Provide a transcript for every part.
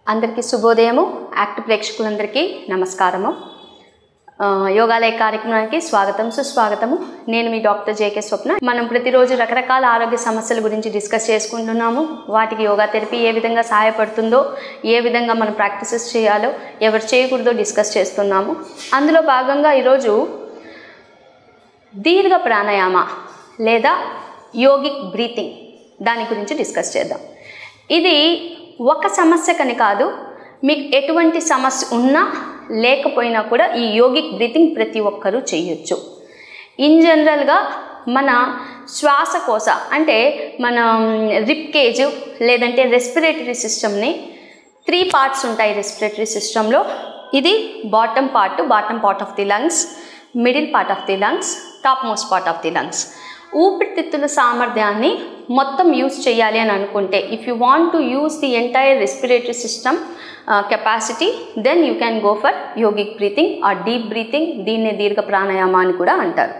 అందరికీ శుభోదయము యాక్ట్ ప్రేక్షకులందరికీ నమస్కారము ఆ, యోగాలయ కార్యక్రమానికి స్వాగతం సుస్వాగతము నేను మీ డాక్టర్ జేకే స్వప్న మనం ప్రతిరోజు రకరకాల ఆరోగ్య సమస్యల గురించి డిస్కస్ చేసుకుంటున్నాము వాటికి యోగా థెరపీ ఏ విధంగా సహాయపడుతుందో ఏ విధంగా మనం ప్రాక్టీసెస్ చేయాలో ఎవరు చేయకూడదో డిస్కస్ చేస్తున్నాము అందులో భాగంగా ఈరోజు దీర్ఘ ప్రాణాయామ లేదా యోగిక్ బ్రీతింగ్ దాని గురించి డిస్కస్ చేద్దాం ఇది ఒక సమస్యకని కాదు మీకు ఎటువంటి సమస్య ఉన్నా లేకపోయినా కూడా ఈ యోగిక్ బ్రీతింగ్ ప్రతి ఒక్కరూ చేయొచ్చు ఇన్ జనరల్గా మన శ్వాసకోశ అంటే మన రిప్ కేజ్ లేదంటే రెస్పిరేటరీ సిస్టమ్ని త్రీ పార్ట్స్ ఉంటాయి రెస్పిరేటరీ సిస్టంలో ఇది bottom part bottom part of the lungs middle part of the lungs top most part of the lungs ఊపిరితిత్తుల సామర్థ్యాన్ని మొత్తం యూస్ చేయాలి అని అనుకుంటే if you want to use the entire respiratory system capacity then you can go for yogic breathing ah deep breathing దీన్నే దీర్ఘ ప్రాణాయామ అని కూడా అంటారు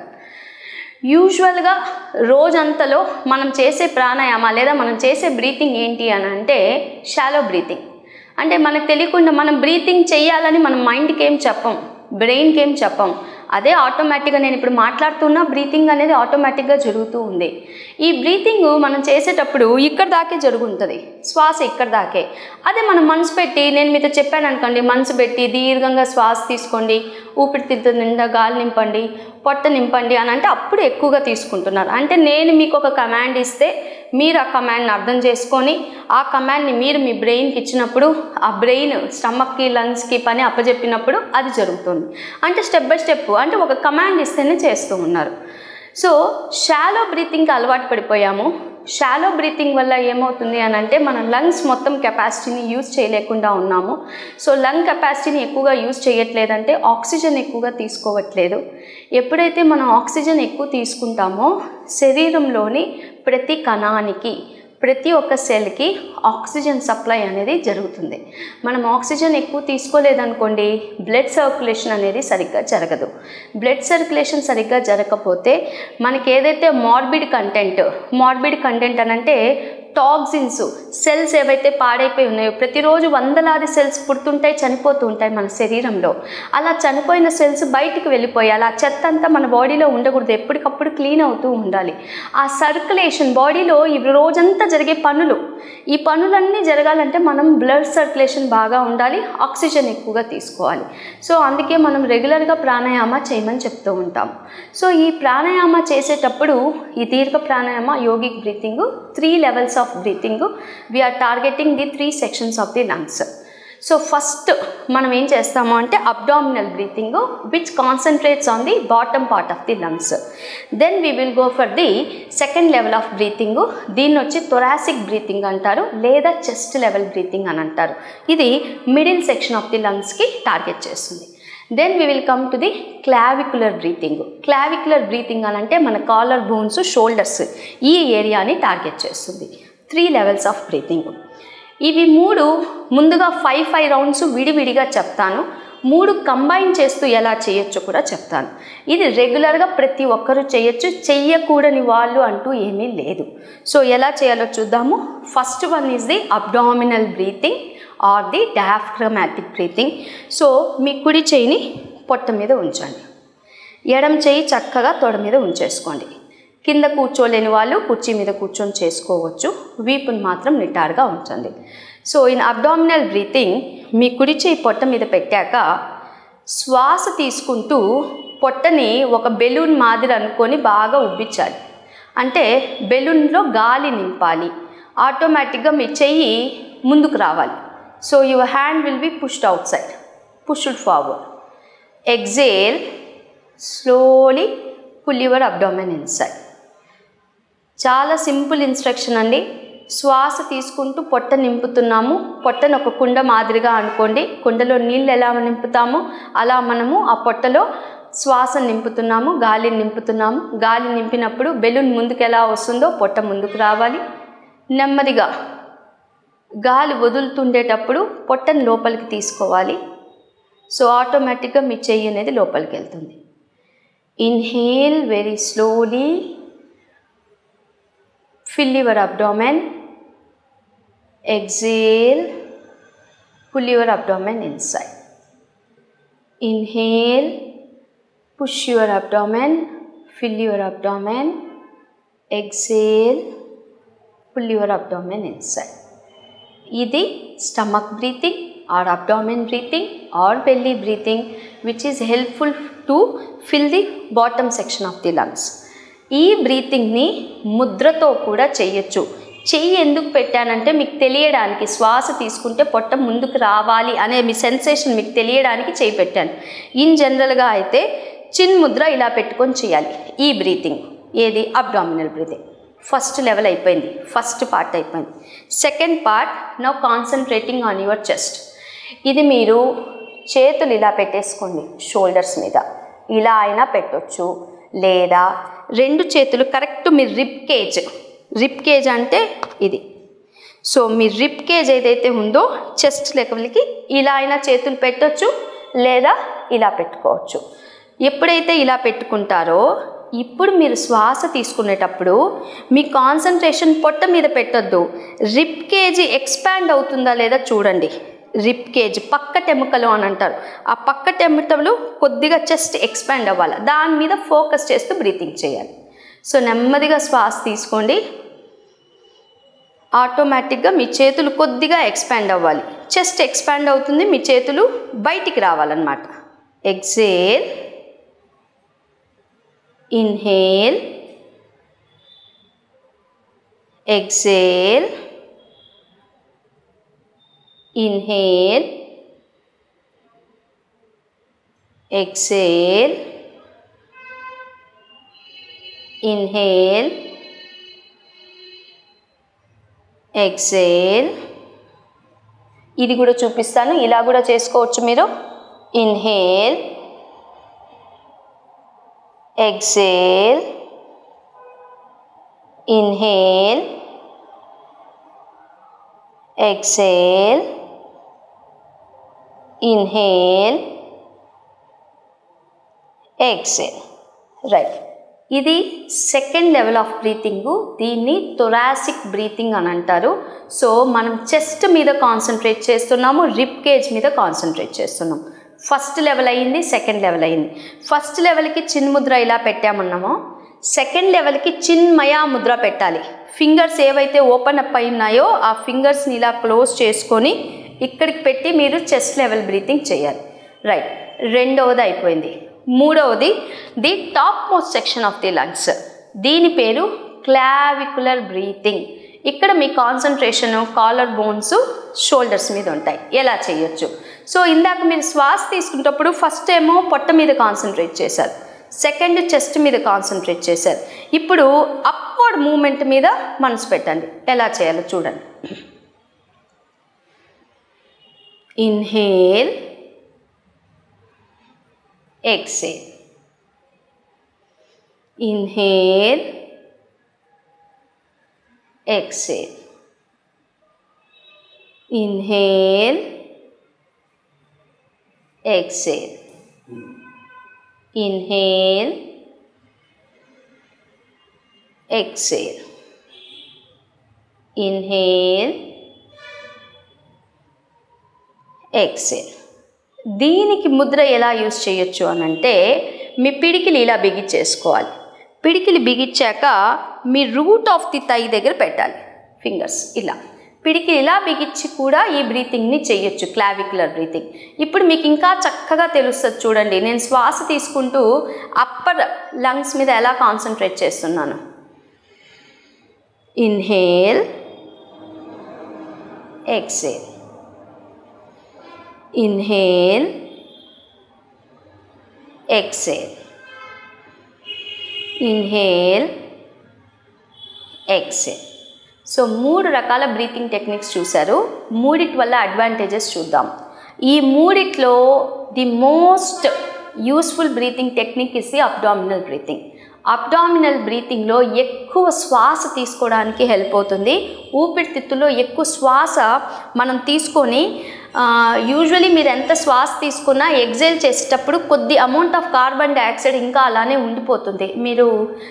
యూజువల్గా రోజంతలో మనం చేసే ప్రాణాయామ లేదా మనం చేసే బ్రీతింగ్ ఏంటి అని అంటే షాలో బ్రీతింగ్ అంటే మనకు తెలియకుండా మనం బ్రీతింగ్ చేయాలని మన మైండ్కి ఏం చెప్పం బ్రెయిన్కి ఏం చెప్పం అదే ఆటోమేటిక్గా నేను ఇప్పుడు మాట్లాడుతున్న బ్రీతింగ్ అనేది ఆటోమేటిక్గా జరుగుతూ ఉంది ఈ బ్రీతింగ్ మనం చేసేటప్పుడు ఇక్కడ దాకే జరుగుతుంది శ్వాస ఇక్కడ దాకే అదే మనం మనసు పెట్టి నేను మీతో చెప్పాను అనుకోండి మనసు పెట్టి దీర్ఘంగా శ్వాస తీసుకోండి ఊపిరితిత్తు నిండా గాలి నింపండి పొట్ట నింపండి అని అంటే అప్పుడు ఎక్కువగా తీసుకుంటున్నారు అంటే నేను మీకు ఒక కమాండ్ ఇస్తే మీరు ఆ కమాండ్ని అర్థం చేసుకొని ఆ కమాండ్ని మీరు మీ బ్రెయిన్కి ఇచ్చినప్పుడు ఆ బ్రెయిన్ స్టమక్కి లంగ్స్కి పని అప్పజెప్పినప్పుడు అది జరుగుతుంది అంటే స్టెప్ బై స్టెప్ అంటే ఒక కమాండ్ ఇస్తేనే చేస్తూ ఉన్నారు సో షాలో బ్రీతింగ్కి అలవాటు పడిపోయాము షాలో బ్రీతింగ్ వల్ల ఏమవుతుంది అని అంటే మన లంగ్స్ మొత్తం కెపాసిటీని యూజ్ చేయలేకుండా ఉన్నాము సో లంగ్ కెపాసిటీని ఎక్కువగా యూజ్ చేయట్లేదంటే ఆక్సిజన్ ఎక్కువగా తీసుకోవట్లేదు ఎప్పుడైతే మనం ఆక్సిజన్ ఎక్కువ తీసుకుంటామో శరీరంలోని ప్రతి కణానికి ప్రతి ఒక్క సెల్కి ఆక్సిజన్ సప్లై అనేది జరుగుతుంది మనం ఆక్సిజన్ ఎక్కువ తీసుకోలేదనుకోండి బ్లడ్ సర్క్యులేషన్ అనేది సరిగ్గా జరగదు బ్లడ్ సర్క్యులేషన్ సరిగ్గా జరగకపోతే మనకి ఏదైతే మార్బిడ్ కంటెంట్ మార్బిడ్ కంటెంట్ అని అంటే టాక్సిన్స్ సెల్స్ ఏవైతే పాడైపోయి ఉన్నాయో ప్రతిరోజు వందలాది సెల్స్ పుడుతుంటాయి చనిపోతూ ఉంటాయి మన శరీరంలో అలా చనిపోయిన సెల్స్ బయటికి వెళ్ళిపోయాలి ఆ చెత్త అంతా మన బాడీలో ఉండకూడదు ఎప్పటికప్పుడు క్లీన్ అవుతూ ఉండాలి ఆ సర్క్యులేషన్ బాడీలో ఈ రోజంతా జరిగే పనులు ఈ పనులన్నీ జరగాలంటే మనం బ్లడ్ సర్క్యులేషన్ బాగా ఉండాలి ఆక్సిజన్ ఎక్కువగా తీసుకోవాలి సో అందుకే మనం రెగ్యులర్గా ప్రాణాయామ చేయమని చెప్తూ ఉంటాం సో ఈ ప్రాణాయామ చేసేటప్పుడు ఈ దీర్ఘ pranayama yogic breathing three levels of breathing we're targeting the three sections of the lungs so first మనం ఏం చేస్తాము అంటే abdominal breathing which concentrates on the bottom part of the lungs then we will go for the second level of breathing దీన్ని వచ్చి thoracic breathing అంటారు లేదా chest level breathing అని అంటారు ఇది మిడిల్ సెక్షన్ ఆఫ్ ది లంగ్స్కి టార్గెట్ చేస్తుంది then we will come to the clavicular breathing clavicular breathing అని అంటే మన కాలర్ బోన్స్ షోల్డర్స్ ఈ ఏరియాని టార్గెట్ చేస్తుంది త్రీ లెవెల్స్ ఆఫ్ బ్రీతింగ్ ఇవి మూడు ముందుగా ఫైవ్ ఫైవ్ రౌండ్స్ విడివిడిగా చెప్తాను మూడు కంబైన్ చేస్తూ ఎలా చేయొచ్చో కూడా చెప్తాను ఇది రెగ్యులర్గా ప్రతి ఒక్కరూ చేయొచ్చు చెయ్యకూడని వాళ్ళు అంటూ ఏమీ లేదు సో ఎలా చేయాలో చూద్దాము first one is the abdominal breathing or the diaphragmatic breathing so మీ కుడి చేయిని పొట్ట మీద ఉంచండి ఎడం చేయి చక్కగా తొడ మీద ఉంచేసుకోండి కింద కూర్చోలేని వాళ్ళు కుర్చీ మీద కూర్చొని చేసుకోవచ్చు వీపుని మాత్రం నిటారుగా ఉంచండి సో ఇన్ అబ్డామినల్ బ్రీతింగ్ మీ కుడి చేయి పొట్ట మీద పెట్టాక శ్వాస తీసుకుంటూ పొట్టని ఒక బెలూన్ మాదిరి అనుకొని బాగా ఉబ్బించాలి అంటే బెలూన్లో గాలి నింపాలి ఆటోమేటిక్గా మీ చెయ్యి ముందుకు రావాలి so your hand will be pushed outside pushed forward exhale slowly pull your abdomen inside చాలా సింపుల్ ఇన్స్ట్రక్షన్ అండి శ్వాస తీసుకుంటూ పొట్ట నింపుతున్నాము పొట్టను ఒక కుండ మాదిరిగా అనుకోండి కుండలో నీళ్ళు ఎలా నింపుతామో అలా మనము ఆ పొట్టలో శ్వాస నింపుతున్నాము గాలి నింపుతున్నాము గాలి నింపినప్పుడు బెలూన్ ముందుకు ఎలా వస్తుందో పొట్ట ముందుకు రావాలి నెమ్మదిగా గాలి వదులుతుండేటప్పుడు పొట్టను లోపలికి తీసుకోవాలి సో ఆటోమేటిక్గా మీ చెయ్యి అనేది లోపలికి వెళ్తుంది inhale very slowly fill your abdomen exhale pull your abdomen inside. Inhale, push your abdomen, fill your abdomen. Exhale, pull your abdomen inside. ఇది stomach breathing or abdomen breathing or belly breathing which is helpful to fill the bottom section of the lungs ఈ బ్రీతింగ్ని ముద్రతో కూడా చేయొచ్చు చెయ్యి ఎందుకు పెట్టానంటే మీకు తెలియడానికి శ్వాస తీసుకుంటే పొట్ట ముందుకు రావాలి అనే మీ సెన్సేషన్ మీకు తెలియడానికి చేయి పెట్టాను ఇన్ జనరల్గా అయితే చిన్ ముద్ర ఇలా పెట్టుకొని చేయాలి ఈ బ్రీతింగ్ ఏది అబ్డామినల్ బ్రీతింగ్ ఫస్ట్ లెవెల్ అయిపోయింది ఫస్ట్ పార్ట్ అయిపోయింది second part now concentrating on your chest ఇది మీరు చేతులు ఇలా పెట్టేసుకోండి షోల్డర్స్ మీద ఇలా అయినా పెట్టొచ్చు లేదా రెండు చేతులు కరెక్ట్ మీ రిప్ కేజ్ రిప్ కేజ్ అంటే ఇది సో మీ రిప్ కేజ్ ఏదైతే ఉందో చెస్ట్ లెవెల్కి ఇలా అయినా చేతులు పెట్టొచ్చు లేదా ఇలా పెట్టుకోవచ్చు ఎప్పుడైతే ఇలా పెట్టుకుంటారో ఇప్పుడు మీరు శ్వాస తీసుకునేటప్పుడు మీ కాన్సన్ట్రేషన్ పొట్ట మీద పెట్టొద్దు రిప్ కేజీ ఎక్స్పాండ్ అవుతుందా లేదా చూడండి రిప్ కేజ్ పక్క టెముకలు అని అంటారు ఆ పక్క టెముకలు కొద్దిగా చెస్ట్ ఎక్స్పాండ్ అవ్వాలి దాని మీద ఫోకస్ చేస్తూ బ్రీతింగ్ చేయాలి సో నెమ్మదిగా శ్వాస తీసుకోండి ఆటోమేటిక్గా మీ చేతులు కొద్దిగా ఎక్స్పాండ్ అవ్వాలి చెస్ట్ ఎక్స్పాండ్ అవుతుంది మీ చేతులు బయటికి రావాలన్నమాట exhale inhale exhale inhale exhale inhale exhale ఇది కూడా చూపిస్తాను ఇలా కూడా చేసుకోవచ్చు మీరు inhale exhale inhale exhale inhale exhale right ఇది సెకండ్ లెవెల్ ఆఫ్ బ్రీతింగ్ దీన్ని థొరాసిక్ బ్రీతింగ్ అని అంటారు సో మనం చెస్ట్ మీద కాన్సన్ట్రేట్ చేస్తున్నాము రిప్ కేజ్ మీద కాన్సన్ట్రేట్ చేస్తున్నాం ఫస్ట్ లెవెల్ అయింది సెకండ్ లెవెల్ అయింది ఫస్ట్ లెవెల్కి చిన్ ముద్ర ఇలా పెట్టామన్నామో సెకండ్ లెవెల్కి చిన్మయ ముద్ర పెట్టాలి ఫింగర్స్ ఏవైతే ఓపెన్ అప్ అయి ఉన్నాయో ఆ ఫింగర్స్ని ఇలా క్లోజ్ చేసుకొని ఇక్కడికి పెట్టి మీరు చెస్ట్ లెవెల్ బ్రీతింగ్ చేయాలి రైట్ రెండవది అయిపోయింది మూడవది the top most section of the lungs దీని పేరు క్లావికులర్ బ్రీతింగ్ ఇక్కడ మీ కాన్సన్ట్రేషన్ కాలర్ బోన్స్ షోల్డర్స్ మీద ఉంటాయి ఎలా చేయొచ్చు సో ఇందాక మీరు శ్వాస తీసుకునేటప్పుడు ఫస్ట్ ఏమో పొట్ట మీద కాన్సన్ట్రేట్ చేశారు సెకండ్ చెస్ట్ మీద కాన్సన్ట్రేట్ చేశారు ఇప్పుడు అప్వర్డ్ మూమెంట్ మీద మనసు పెట్టండి ఎలా చేయాలో చూడండి inhale exhale. Inhale, exhale. Inhale, exhale. Inhale, exhale. Inhale, exhale. దీనికి ముద్ర ఎలా యూస్ చేయొచ్చు అని అంటే మీ పిడికిలి ఇలా బిగించేసుకోవాలి పిడికిలి బిగించాక మీ రూట్ ఆఫ్ ది తై దగ్గర పెట్టాలి ఫింగర్స్ ఇలా పిడికిలి ఇలా బిగించి కూడా ఈ బ్రీతింగ్ని చేయొచ్చు క్లావికులర్ బ్రీతింగ్ ఇప్పుడు మీకు ఇంకా చక్కగా తెలుస్తుంది చూడండి నేను శ్వాస తీసుకుంటూ అప్పర్ లంగ్స్ మీద ఎలా కాన్సన్ట్రేట్ చేస్తున్నాను inhale exhale inhale exhale inhale exhale so మూడు రకాల బ్రీతింగ్ టెక్నిక్స్ చూశారు మూడిటి వల్ల అడ్వాంటేజెస్ చూద్దాం ఈ మూడిట్లో the most useful breathing technique is the abdominal breathing abdominal బ్రీతింగ్లో ఎక్కువ శ్వాస తీసుకోవడానికి హెల్ప్ అవుతుంది ఊపిరితిత్తులో ఎక్కువ శ్వాస మనం తీసుకొని యూజువలీ మీరు ఎంత శ్వాస తీసుకున్నా ఎగ్జైల్ చేసేటప్పుడు కొద్ది అమౌంట్ ఆఫ్ కార్బన్ డైఆక్సైడ్ ఇంకా అలానే ఉండిపోతుంది మీరు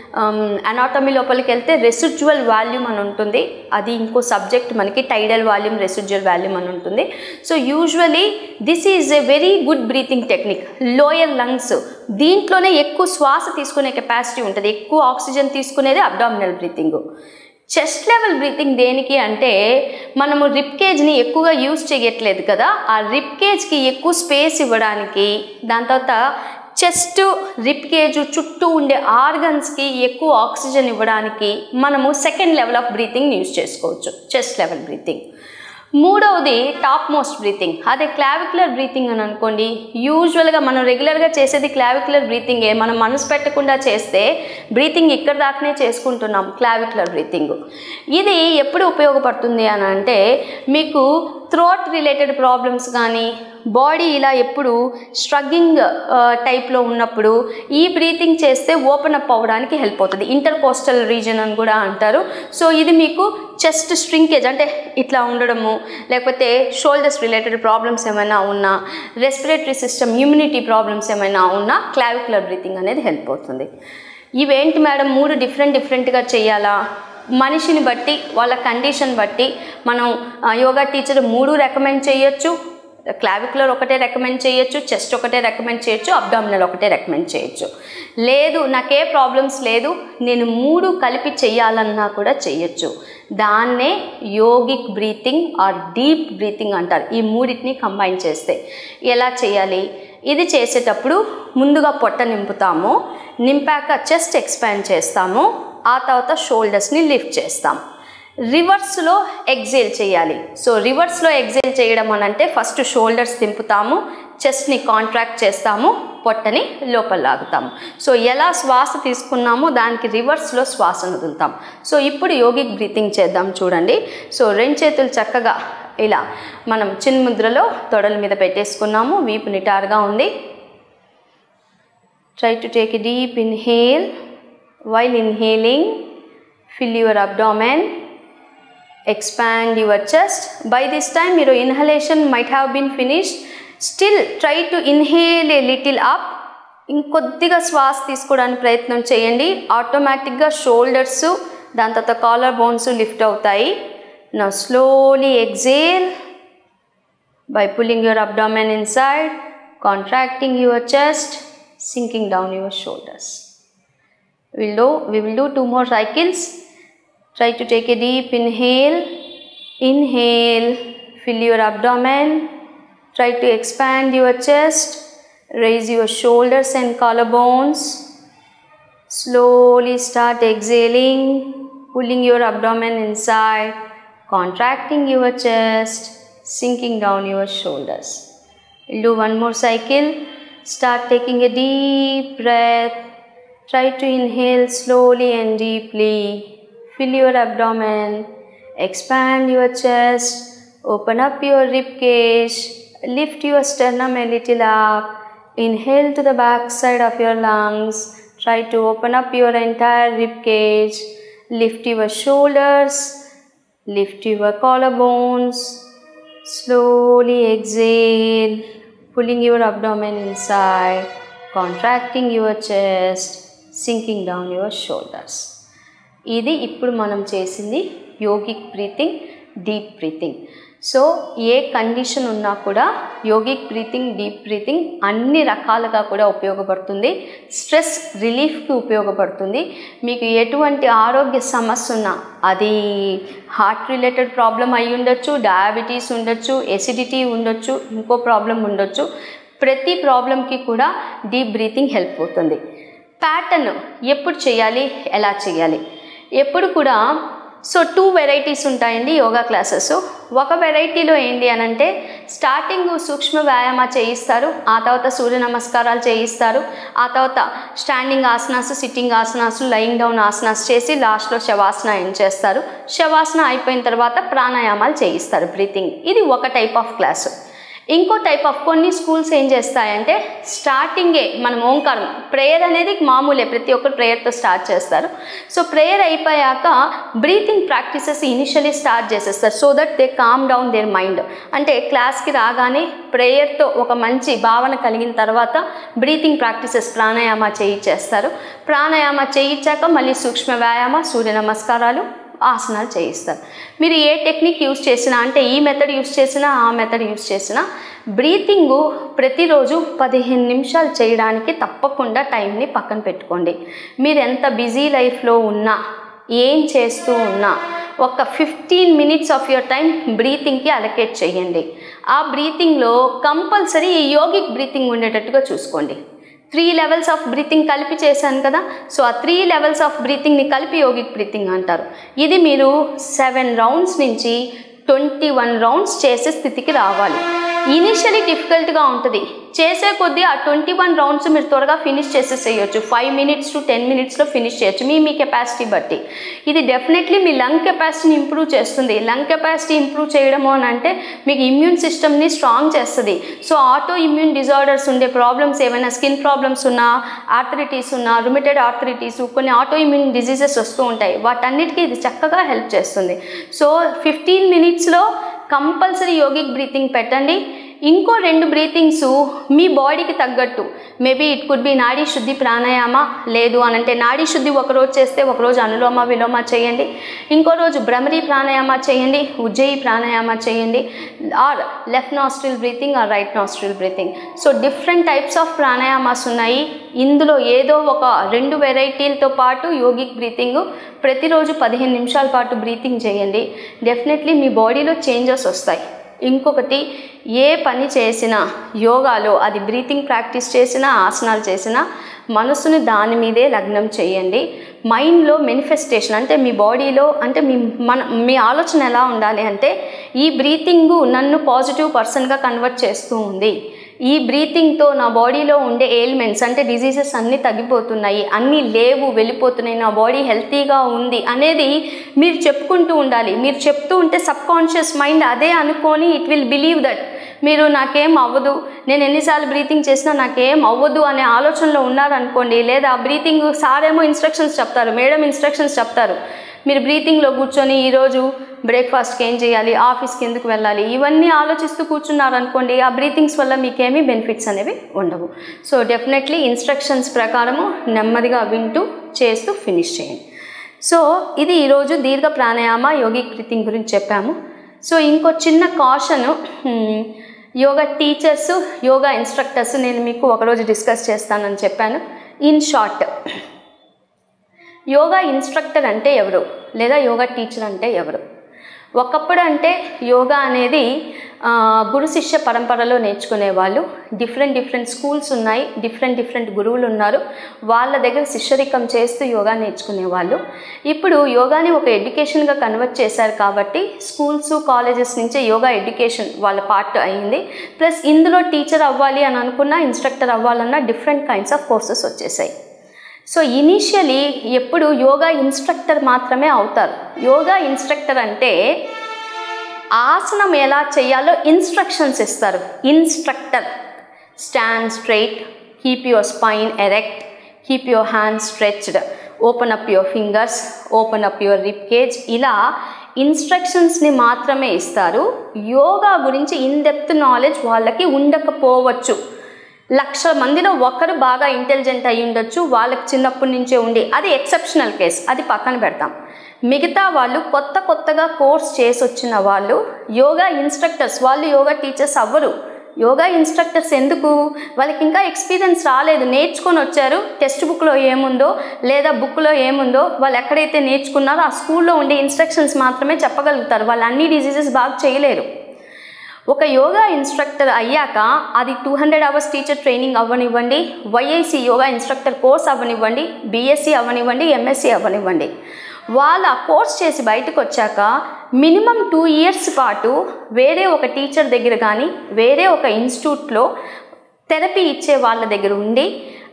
అనాటమీ లోపలికి వెళ్తే రెసిడ్యువల్ వాల్యూమ్ అని ఉంటుంది అది ఇంకో సబ్జెక్ట్ మనకి టైడల్ వాల్యూమ్ రెసిడ్యువల్ వాల్యూమ్ అని ఉంటుంది so usually this is a very good breathing technique lower lungs దీంట్లోనే ఎక్కువ శ్వాస తీసుకునే కెపాసిటీ ఉంటుంది ఎక్కువ ఆక్సిజన్ తీసుకునేది abdominal breathing chest level breathing దేనికి అంటే మనము రిప్ కేజ్ని ఎక్కువగా యూజ్ చేయట్లేదు కదా ఆ రిప్ కేజ్కి ఎక్కువ స్పేస్ ఇవ్వడానికి దాని తర్వాత చెస్ట్ రిప్ కేజ్ చుట్టూ ఉండే ఆర్గన్స్కి ఎక్కువ ఆక్సిజన్ ఇవ్వడానికి మనము second level of breathing use చేసుకోవచ్చు చెస్ట్ లెవెల్ బ్రీతింగ్ మూడవది టాప్ మోస్ట్ బ్రీతింగ్ అదే క్లావిక్యులర్ బ్రీతింగ్ అని అనుకోండి యూజువల్గా మనం రెగ్యులర్గా చేసేది క్లావిక్యులర్ బ్రీతింగే మనం మనసు పెట్టకుండా చేస్తే బ్రీతింగ్ ఇక్కడ దాకానే చేసుకుంటున్నాం క్లావిక్యులర్ బ్రీతింగ్ ఇది ఎప్పుడు ఉపయోగపడుతుంది అని అంటే మీకు థ్రోట్ రిలేటెడ్ ప్రాబ్లమ్స్ కానీ బాడీ ఇలా ఎప్పుడు స్ట్రగ్గింగ్ టైప్లో ఉన్నప్పుడు ఈ బ్రీతింగ్ చేస్తే ఓపెన్ అప్ అవ్వడానికి హెల్ప్ అవుతుంది ఇంటర్ కోస్టల్ రీజన్ అని కూడా అంటారు సో ఇది మీకు చెస్ట్ స్ట్రింకేజ్ అంటే ఇట్లా ఉండడము లేకపోతే షోల్డర్స్ రిలేటెడ్ ప్రాబ్లమ్స్ ఏమైనా ఉన్నా రెస్పిరేటరీ సిస్టమ్ ఇమ్యూనిటీ ప్రాబ్లమ్స్ ఏమైనా ఉన్నా క్లావిక్యులర్ బ్రీతింగ్ అనేది హెల్ప్ అవుతుంది ఇవేంటి మేడం మూడు డిఫరెంట్ డిఫరెంట్గా చేయాలా మనిషిని బట్టి వాళ్ళ కండిషన్ బట్టి మనం ఆ, యోగా టీచర్ మూడు రికమెండ్ చేయొచ్చు క్లావిక్యులర్ ఒకటే రికమెండ్ చేయొచ్చు చెస్ట్ ఒకటే రికమెండ్ చేయొచ్చు అబ్డామినల్ ఒకటే రికమెండ్ చేయొచ్చు లేదు నాకే ప్రాబ్లమ్స్ లేదు నేను మూడు కలిపి చెయ్యాలన్నా కూడా చేయొచ్చు దాన్నే yogic breathing or deep breathing అంటారు ఈ మూడింటిని కంబైన్ చేస్తే ఎలా చేయాలి ఇది చేసేటప్పుడు ముందుగా పొట్ట నింపుతాము నింపాక చెస్ట్ ఎక్స్పాండ్ చేస్తాము ఆ తర్వాత షోల్డర్స్ని లిఫ్ట్ చేస్తాం రివర్స్లో ఎగ్జేల్ చేయాలి సో రివర్స్లో ఎగ్జేల్ చేయడం అని అంటే ఫస్ట్ షోల్డర్స్ దింపుతాము చెస్ట్ని కాంట్రాక్ట్ చేస్తాము పొట్టని లోపల లాగుతాము సో ఎలా శ్వాస తీసుకున్నామో దానికి రివర్స్లో శ్వాసను వదులుతాం సో ఇప్పుడు యోగిక్ బ్రీతింగ్ చేద్దాం చూడండి సో రెండు చేతులు చక్కగా ఇలా మనం చిన్ముద్రలో తొడల మీద పెట్టేసుకున్నాము వీపు నిటారుగా ఉంది Try to take a deep inhale. While inhaling, fill your abdomen, expand your chest. By this time, your inhalation might have been finished. Still, try to inhale a little up. ఇంకొద్దిగా శ్వాస తీసుకోవడానికి ప్రయత్నం చేయండి ఆటోమేటిక్గా షోల్డర్స్ దాని తర్వాత caller bones lift అవుతాయి నా slowly exhale by pulling your abdomen inside, contracting your chest, sinking down your shoulders. We'll do, we will do two more cycles. Try to take a deep inhale. Inhale, fill your abdomen. Try to expand your chest. Raise your shoulders and collarbones. Slowly start exhaling, pulling your abdomen inside, contracting your chest, sinking down your shoulders. We'll do one more cycle. Start taking a deep breath. Try to inhale slowly and deeply. Fill your abdomen, expand your chest, open up your rib cage, lift your sternum a little up. Inhale to the back side of your lungs. Try to open up your entire rib cage. Lift your shoulders, lift your collarbones. Slowly exhale, pulling your abdomen inside, contracting your chest, sinking down your shoulders. ఇది ఇప్పుడు మనం చేసింది yogic breathing deep breathing so ఏ condition ఉన్నా కూడా yogic breathing deep breathing అన్ని రకాలుగా కూడా ఉపయోగపడుతుంది స్ట్రెస్ రిలీఫ్కి ఉపయోగపడుతుంది మీకు ఎటువంటి ఆరోగ్య సమస్య ఉన్నా అది హార్ట్ రిలేటెడ్ ప్రాబ్లం అయి ఉండొచ్చు డయాబెటీస్ ఉండొచ్చు ఎసిడిటీ ఉండొచ్చు ఇంకో ప్రాబ్లం ఉండొచ్చు ప్రతి ప్రాబ్లంకి కూడా డీప్ బ్రీతింగ్ హెల్ప్ అవుతుంది ప్యాటర్న్ ఎప్పుడు చేయాలి ఎలా చేయాలి ఎప్పుడు కూడా సో టూ వెరైటీస్ ఉంటాయండి యోగా క్లాసెస్ ఒక వెరైటీలో ఏంటి అని అంటే స్టార్టింగ్ సూక్ష్మ వ్యాయామ చేయిస్తారు ఆ తర్వాత సూర్య నమస్కారాలు చేయిస్తారు ఆ తర్వాత standing asanas sitting asanas lying down asanas చేసి లాస్ట్లో శవాసన ఏం చేస్తారు శవాసన అయిపోయిన తర్వాత ప్రాణాయామాలు చేయిస్తారు బ్రీతింగ్ ఇది ఒక టైప్ ఆఫ్ క్లాసు ఇంకో టైప్ ఆఫ్ కొన్ని స్కూల్స్ ఏం చేస్తాయంటే స్టార్టింగే మనం ఓంకారం ప్రేయర్ అనేది మామూలే ప్రతి ఒక్కరు ప్రేయర్తో స్టార్ట్ చేస్తారు సో ప్రేయర్ అయిపోయాక బ్రీతింగ్ ప్రాక్టీసెస్ ఇనిషియలీ స్టార్ట్ చేసేస్తారు so that they calm down their mind అంటే క్లాస్కి రాగానే ప్రేయర్తో ఒక మంచి భావన కలిగిన తర్వాత బ్రీతింగ్ ప్రాక్టీసెస్ ప్రాణాయామ చేయించేస్తారు ప్రాణాయామ చేయించాక మళ్ళీ సూక్ష్మ వ్యాయామ సూర్య నమస్కారాలు ఆసనాలు చేయిస్తారు మీరు ఏ టెక్నిక్ యూస్ చేసినా అంటే ఈ మెథడ్ యూస్ చేసినా ఆ మెథడ్ యూస్ చేసినా బ్రీతింగు ప్రతిరోజు పదిహేను నిమిషాలు చేయడానికి తప్పకుండా టైంని పక్కన పెట్టుకోండి మీరు ఎంత బిజీ లైఫ్లో ఉన్నా ఏం చేస్తూ ఉన్నా ఒక fifteen minutes of your time బ్రీతింగ్కి అలకేట్ చేయండి ఆ బ్రీతింగ్లో కంపల్సరీ ఈ యోగిక్ బ్రీతింగ్ ఉండేటట్టుగా చూసుకోండి త్రీ లెవెల్స్ ఆఫ్ బ్రీతింగ్ కలిపి చేశాను కదా సో ఆ త్రీ లెవెల్స్ ఆఫ్ బ్రీతింగ్ని కలిపి యోగిక్ బ్రీతింగ్ అంటారు ఇది మీరు సెవెన్ రౌండ్స్ నుంచి ట్వంటీ వన్ రౌండ్స్ చేసే స్థితికి రావాలి ఇనిషియలీ డిఫికల్ట్గా ఉంటుంది చేసే కొద్దీ ఆ ట్వంటీ వన్ రౌండ్స్ మీరు త్వరగా ఫినిష్ చేసేసేయచ్చు ఫైవ్ మినిట్స్ టు టెన్ మినిట్స్లో ఫినిష్ చేయొచ్చు మీ మీ కెపాసిటీ బట్టి ఇది డెఫినెట్లీ మీ లంగ్ కెపాసిటీని ఇంప్రూవ్ చేస్తుంది లంగ్ కెపాసిటీ ఇంప్రూవ్ చేయడము అని అంటే మీకు ఇమ్యూన్ సిస్టమ్ని స్ట్రాంగ్ చేస్తుంది సో ఆటో ఇమ్యూన్ డిజార్డర్స్ ఉండే ప్రాబ్లమ్స్ ఏమైనా స్కిన్ ప్రాబ్లమ్స్ ఉన్నా ఆర్థరిటీస్ ఉన్నా రుమిటెడ్ ఆర్థరిటీస్ కొన్ని ఆటో ఇమ్యూన్ డిజీజెస్ వస్తూ ఉంటాయి వాటన్నిటికీ ఇది చక్కగా హెల్ప్ చేస్తుంది సో ఫిఫ్టీన్ మినిట్స్లో కంపల్సరీ యోగిక్ బ్రీతింగ్ పెట్టండి ఇంకో రెండు బ్రీతింగ్స్ మీ బాడీకి తగ్గట్టు మేబీ ఇట్ కుడ్ బి నాడీ శుద్ధి ప్రాణాయామ లేదు అని అంటే నాడీ శుద్ధి ఒకరోజు చేస్తే ఒకరోజు అనులోమ విలోమ చేయండి ఇంకో రోజు భ్రమరి ప్రాణాయామ చేయండి ఉజ్జయి ప్రాణాయామ చేయండి or left nostril breathing or right nostril breathing so different types of pranayamas ఉన్నాయి ఇందులో ఏదో ఒక రెండు వెరైటీలతో పాటు యోగిక్ బ్రీతింగ్ ప్రతిరోజు పదిహేను నిమిషాల పాటు బ్రీతింగ్ చేయండి డెఫినెట్లీ మీ బాడీలో చేంజెస్ వస్తాయి ఇంకొకటి ఏ పని చేసినా యోగాలో అది బ్రీతింగ్ ప్రాక్టీస్ చేసినా ఆసనాలు చేసినా మనసుని దాని మీదే లగ్నం చేయండి మైండ్లో మేనిఫెస్టేషన్ అంటే మీ బాడీలో అంటే మీ మన మీ ఆలోచన ఎలా ఉండాలి అంటే ఈ బ్రీతింగ్ నన్ను పాజిటివ్ పర్సన్గా కన్వర్ట్ చేస్తూ ఉంది ఈ బ్రీతింగ్తో నా బాడీలో ఉండే ఎయిల్మెంట్స్ అంటే డిజీజెస్ అన్నీ తగ్గిపోతున్నాయి అన్నీ లేవు వెళ్ళిపోతున్నాయి నా బాడీ హెల్తీగా ఉంది అనేది మీరు చెప్పుకుంటూ ఉండాలి మీరు చెప్తూ ఉంటే సబ్ కాన్షియస్ మైండ్ అదే అనుకొని ఇట్ విల్ బిలీవ్ దట్ మీరు నాకేం అవ్వదు నేను ఎన్నిసార్లు బ్రీతింగ్ చేసినా నాకేం అవ్వదు అనే ఆలోచనలో ఉన్నారనుకోండి లేదా బ్రీతింగ్ సారేమో ఇన్స్ట్రక్షన్స్ చెప్తారు మేడం ఇన్స్ట్రక్షన్స్ చెప్తారు మీరు బ్రీతింగ్లో కూర్చొని ఈరోజు బ్రేక్ఫాస్ట్కి ఏం చేయాలి ఆఫీస్కి ఎందుకు వెళ్ళాలి ఇవన్నీ ఆలోచిస్తూ కూర్చున్నారనుకోండి ఆ బ్రీతింగ్స్ వల్ల మీకేమీ బెనిఫిట్స్ అనేవి ఉండవు సో డెఫినెట్లీ ఇన్స్ట్రక్షన్స్ ప్రకారము నెమ్మదిగా వింటూ చేస్తూ ఫినిష్ చేయండి సో ఇది ఈరోజు దీర్ఘ ప్రాణాయామ యోగిక్ బ్రీతింగ్ గురించి చెప్పాము సో ఇంకో చిన్న caution yoga teachers yoga instructors నేను మీకు ఒకరోజు డిస్కస్ చేస్తానని చెప్పాను ఇన్ షార్ట్ యోగా ఇన్స్ట్రక్టర్ అంటే ఎవరు లేదా యోగా టీచర్ అంటే ఎవరు ఒకప్పుడు అంటే యోగా అనేది ఆ, గురు శిష్య పరంపరలో నేర్చుకునే వాళ్ళు డిఫరెంట్ డిఫరెంట్ స్కూల్స్ ఉన్నాయి డిఫరెంట్ డిఫరెంట్ గురువులు ఉన్నారు వాళ్ళ దగ్గర శిష్యరికం చేస్తూ యోగా నేర్చుకునేవాళ్ళు ఇప్పుడు యోగాని ఒక ఎడ్యుకేషన్గా కన్వర్ట్ చేశారు కాబట్టి స్కూల్స్ కాలేజెస్ నుంచే యోగా ఎడ్యుకేషన్ వాళ్ళ పార్ట్ అయింది ప్లస్ ఇందులో టీచర్ అవ్వాలి అని అనుకున్నా ఇన్స్ట్రక్టర్ అవ్వాలన్నా డిఫరెంట్ కైండ్స్ ఆఫ్ కోర్సెస్ వచ్చేసాయి సో ఇనీషియలీ ఎప్పుడు యోగా ఇన్స్ట్రక్టర్ మాత్రమే అవుతారు యోగా ఇన్స్ట్రక్టర్ అంటే ఆసనం ఎలా చేయాలో ఇన్స్ట్రక్షన్స్ ఇస్తారు instructor stand straight keep your spine erect keep your hand stretched open up your fingers open up your rib cage ఇలా ఇన్స్ట్రక్షన్స్ని మాత్రమే ఇస్తారు యోగా గురించి ఇన్ డెప్త్ నాలెడ్జ్ వాళ్ళకి ఉండకపోవచ్చు లక్ష మందిలో ఒకరు బాగా ఇంటెలిజెంట్ అయి ఉండొచ్చు వాళ్ళకి చిన్నప్పటి నుంచే ఉండి అది ఎక్సెప్షనల్ కేస్ అది పక్కన పెడతాం మిగతా వాళ్ళు కొత్త కొత్తగా కోర్స్ చేసి వచ్చిన వాళ్ళు యోగా ఇన్స్ట్రక్టర్స్ వాళ్ళు యోగా టీచర్స్ అవ్వరు యోగా ఇన్స్ట్రక్టర్స్ ఎందుకు వాళ్ళకి ఇంకా ఎక్స్పీరియన్స్ రాలేదు నేర్చుకొని వచ్చారు టెక్స్ట్ బుక్లో ఏముందో లేదా బుక్లో ఏముందో వాళ్ళు ఎక్కడైతే నేర్చుకున్నారో ఆ స్కూల్లో ఉండే ఇన్స్ట్రక్షన్స్ మాత్రమే చెప్పగలుగుతారు వాళ్ళు అన్ని డిజీజెస్ బాగా చేయలేరు ఒక యోగా ఇన్స్ట్రక్టర్ అయ్యాక అది two hundred hours teacher training అవ్వనివ్వండి వైఐసి యోగా ఇన్స్ట్రక్టర్ కోర్స్ అవ్వనివ్వండి బీఎస్సీ అవ్వనివ్వండి ఎంఎస్సీ అవ్వనివ్వండి వాళ్ళు ఆ కోర్స్ చేసి బయటకు వచ్చాక మినిమం టూ ఇయర్స్ పాటు వేరే ఒక టీచర్ దగ్గర కానీ వేరే ఒక ఇన్స్టిట్యూట్లో థెరపీ ఇచ్చే వాళ్ళ దగ్గర ఉండి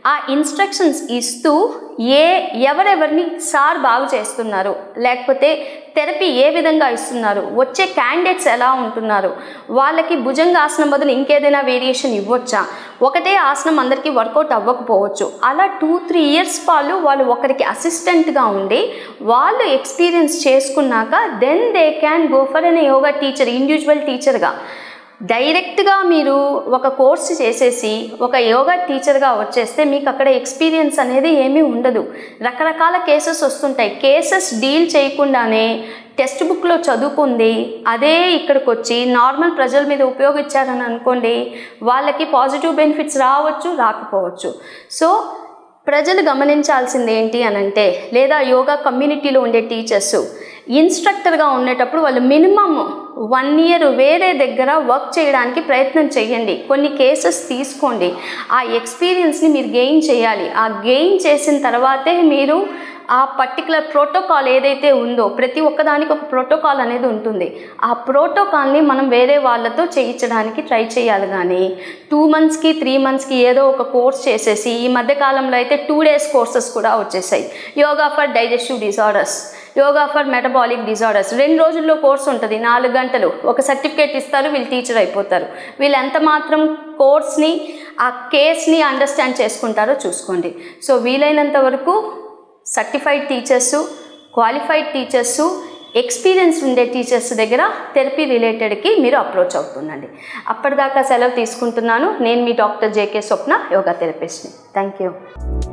ఆ ఇన్స్ట్రక్షన్స్ ఇస్తూ ఏ ఎవరెవరిని సార్ బాగు చేస్తున్నారు లేకపోతే థెరపీ ఏ విధంగా ఇస్తున్నారు వచ్చే క్యాండిడేట్స్ ఎలా ఉంటున్నారు వాళ్ళకి భుజంగాసనం బదులు ఇంకేదైనా వేరియేషన్ ఇవ్వచ్చా ఒకటే ఆసనం అందరికీ వర్కౌట్ అవ్వకపోవచ్చు అలా టూ త్రీ ఇయర్స్ పాలు వాళ్ళు ఒకరికి అసిస్టెంట్గా ఉండి వాళ్ళు ఎక్స్పీరియన్స్ చేసుకున్నాక then they can go for an yoga teacher individual టీచర్గా డైరెక్ట్గా మీరు ఒక కోర్సు చేసేసి ఒక యోగా టీచర్గా వచ్చేస్తే మీకు అక్కడ ఎక్స్పీరియన్స్ అనేది ఏమీ ఉండదు రకరకాల కేసెస్ వస్తుంటాయి కేసెస్ డీల్ చేయకుండానే టెక్స్ట్ బుక్లో చదువుకుంది అదే ఇక్కడికి వచ్చి నార్మల్ ప్రజల మీద ఉపయోగించారని అనుకోండి వాళ్ళకి పాజిటివ్ బెనిఫిట్స్ రావచ్చు రాకపోవచ్చు సో ప్రజలు గమనించాల్సింది ఏంటి అని అంటే లేదా యోగా కమ్యూనిటీలో ఉండే టీచర్స్ ఇన్స్ట్రక్టర్గా ఉండేటప్పుడు వాళ్ళు మినిమమ్ వన్ ఇయర్ వేరే దగ్గర వర్క్ చేయడానికి ప్రయత్నం చేయండి కొన్ని కేసెస్ తీసుకోండి ఆ ఎక్స్పీరియన్స్ని మీరు గెయిన్ చేయాలి ఆ గెయిన్ చేసిన తర్వాతే మీరు ఆ పర్టికులర్ ప్రోటోకాల్ ఏదైతే ఉందో ప్రతి ఒక్కదానికి ఒక ప్రోటోకాల్ అనేది ఉంటుంది ఆ ప్రోటోకాల్ని మనం వేరే వాళ్ళతో చేయించడానికి ట్రై చేయాలి కానీ టూ మంత్స్కి త్రీ మంత్స్కి ఏదో ఒక కోర్స్ చేసేసి ఈ మధ్య కాలంలో అయితే టూ డేస్ కోర్సెస్ కూడా వచ్చేసాయి yoga for digestive disorders yoga for metabolic disorders రెండు రోజుల్లో కోర్స్ ఉంటుంది నాలుగు గంటలు ఒక సర్టిఫికేట్ ఇస్తారు వీళ్ళు టీచర్ అయిపోతారు వీళ్ళు ఎంత మాత్రం కోర్స్ని ఆ కేస్ని అండర్స్టాండ్ చేసుకుంటారో చూసుకోండి సో వీలైనంత వరకు certified teachers qualified teachers experience ఉండే టీచర్స్ దగ్గర థెరపీ రిలేటెడ్కి మీరు అప్రోచ్ అవుతుండండి అప్పటిదాకా సెలవు తీసుకుంటున్నాను నేను మీ డాక్టర్ జేకే స్వప్న యోగా థెరపిస్ట్ని థ్యాంక్ యూ